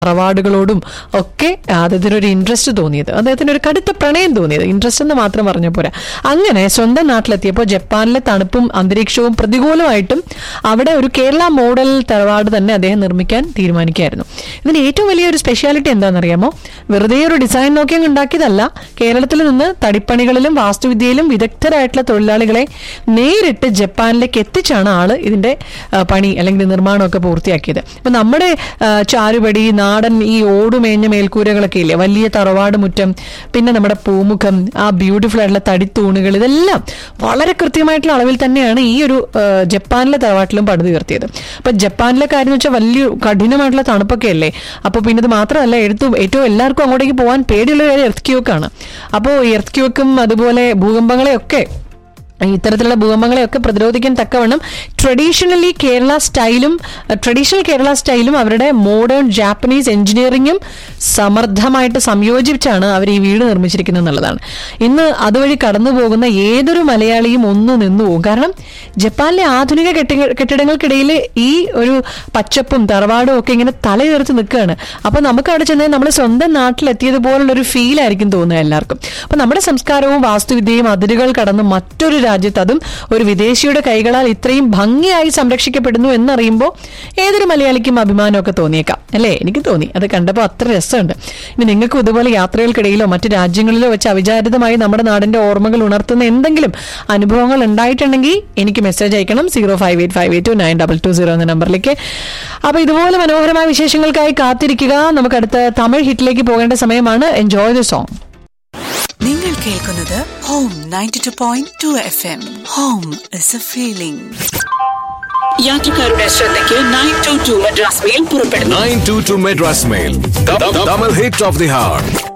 തറവാടുകളോടും ഒക്കെ അദ്ദേഹത്തിന് ഒരു ഇൻട്രസ്റ്റ് തോന്നിയത് അദ്ദേഹത്തിന് ഒരു കടുത്ത പ്രണയം തോന്നിയത് ഇൻട്രസ്റ്റ് എന്ന് മാത്രം പറഞ്ഞ പോരാ അങ്ങനെ സ്വന്തം നാട്ടിലെത്തിയപ്പോൾ ജപ്പാനിലെ തണുപ്പും അന്തരീക്ഷവും പ്രതികൂലമായിട്ടും അവിടെ ഒരു കേരള മോഡൽ തറവാട് തന്നെ അദ്ദേഹം നിർമ്മിക്കാൻ തീരുമാനിക്കുകയായിരുന്നു ഇതിന് ഏറ്റവും വലിയൊരു സ്പെഷ്യാലിറ്റി എന്താണെന്നറിയാമോ വെറുതെ ഒരു ഡിസൈൻ നോക്കി അങ്ങ് ഉണ്ടാക്കിയതല്ല കേരളത്തിൽ നിന്ന് തടിപ്പണികളിലും വാസ്തുവിദ്യയിലും വിദഗ്ധരായിട്ടുള്ള തൊഴിലാളികളെ നേരിട്ട് ജപ്പാനിലേക്ക് എത്തിച്ചാണ് ആള് ഇതിന്റെ ആ, പണി അല്ലെങ്കിൽ നിർമ്മാണമൊക്കെ പൂർത്തിയാക്കിയത് അപ്പൊ നമ്മുടെ ആ, ചാരുപടി നാടൻ ഈ ഓടുമേഞ്ഞ മേൽക്കൂരകളൊക്കെ ഇല്ലേ വലിയ തറവാട് മുറ്റം പിന്നെ നമ്മുടെ പൂമുഖം ആ ബ്യൂട്ടിഫുൾ ആയിട്ടുള്ള തടിത്തൂണുകൾ ഇതെല്ലാം വളരെ കൃത്യമായിട്ടുള്ള അളവിൽ തന്നെയാണ് ഈ ഒരു ആ, ജപ്പാനിലെ തറവാട്ടിലും പണിതുയർത്തിയത് അപ്പൊ ജപ്പാനിലെ കാര്യം എന്ന് വെച്ചാൽ വലിയ കഠിനമായിട്ടുള്ള തണുപ്പൊക്കെ അല്ലേ അപ്പൊ പിന്നെ ഇത് മാത്രമല്ല എടുത്തു ഏറ്റവും എല്ലാവർക്കും അങ്ങോട്ടേക്ക് പോകാൻ പേടിയുള്ള കാര്യം എർത്ത് ക്യൂക്കാണ് അപ്പോൾ എർത്ത് ക്യൂക്കും അതുപോലെ ഭൂകമ്പങ്ങളെയൊക്കെ ഇത്തരത്തിലുള്ള ഭൂകമ്പങ്ങളെയൊക്കെ പ്രതിരോധിക്കാൻ തക്കവണ്ണം ട്രഡീഷണലി കേരള സ്റ്റൈലും ട്രഡീഷണൽ കേരള സ്റ്റൈലും അവരുടെ മോഡേൺ ജാപ്പനീസ് എഞ്ചിനീയറിംഗും സമർത്ഥമായിട്ട് സംയോജിപ്പിച്ചാണ് അവർ ഈ വീട് നിർമ്മിച്ചിരിക്കുന്നത് എന്നുള്ളതാണ് ഇന്ന് അതുവഴി കടന്നു പോകുന്ന ഏതൊരു മലയാളിയും ഒന്ന് നിന്നു പോകും കാരണം ജപ്പാനിലെ ആധുനിക കെട്ടിട- കെട്ടിടങ്ങൾക്കിടയിൽ ഈ ഒരു പച്ചപ്പും തറവാടും ഒക്കെ ഇങ്ങനെ തലയുയർത്തി നിൽക്കുകയാണ് അപ്പൊ നമുക്ക് അവിടെ ചെന്നാൽ നമ്മൾ സ്വന്തം നാട്ടിലെത്തിയതുപോലുള്ള ഒരു ഫീൽ ആയിരിക്കും തോന്നുക എല്ലാവർക്കും അപ്പൊ നമ്മുടെ സംസ്കാരവും വാസ്തുവിദ്യയും അതിരുകൾ കടന്ന് മറ്റൊരു രാജ്യത്ത് അതും ഒരു വിദേശിയുടെ കൈകളാൽ ഇത്രയും ഭംഗിയായി സംരക്ഷിക്കപ്പെടുന്നു എന്നറിയുമ്പോൾ ഏതൊരു മലയാളിക്കും അഭിമാനമൊക്കെ തോന്നിയേക്കാം അല്ലേ എനിക്ക് തോന്നി അത് കണ്ടപ്പോൾ അത്ര രസമുണ്ട് ഇനി നിങ്ങൾക്കും ഇതുപോലെ യാത്രകൾക്കിടയിലോ മറ്റ് രാജ്യങ്ങളിലോ വെച്ച് അവിചാരിതമായി നമ്മുടെ നാടിന്റെ ഓർമ്മകൾ ഉണർത്തുന്ന എന്തെങ്കിലും അനുഭവങ്ങൾ ഉണ്ടായിട്ടുണ്ടെങ്കിൽ എനിക്ക് മെസ്സേജ് അയക്കണം zero five eight five eight two nine double two zero എന്ന നമ്പറിലേക്ക് അപ്പൊ ഇതുപോലെ മനോഹരമായ വിശേഷങ്ങൾക്കായി കാത്തിരിക്കുക നമുക്ക് അടുത്ത തമിഴ് ഹിറ്റിലേക്ക് പോകേണ്ട സമയമാണ് എൻജോയ് ദ സോങ് നിങ്ങൾ കേൾക്കുന്നത് home ninety two point two F M home is a feeling യാത്രക്കാരുടെ ശ്രദ്ധയ്ക്ക് nine two two Madras mail പുറപ്പെടുന്നു 922 Madras Mail. The, the, double hit of the heart.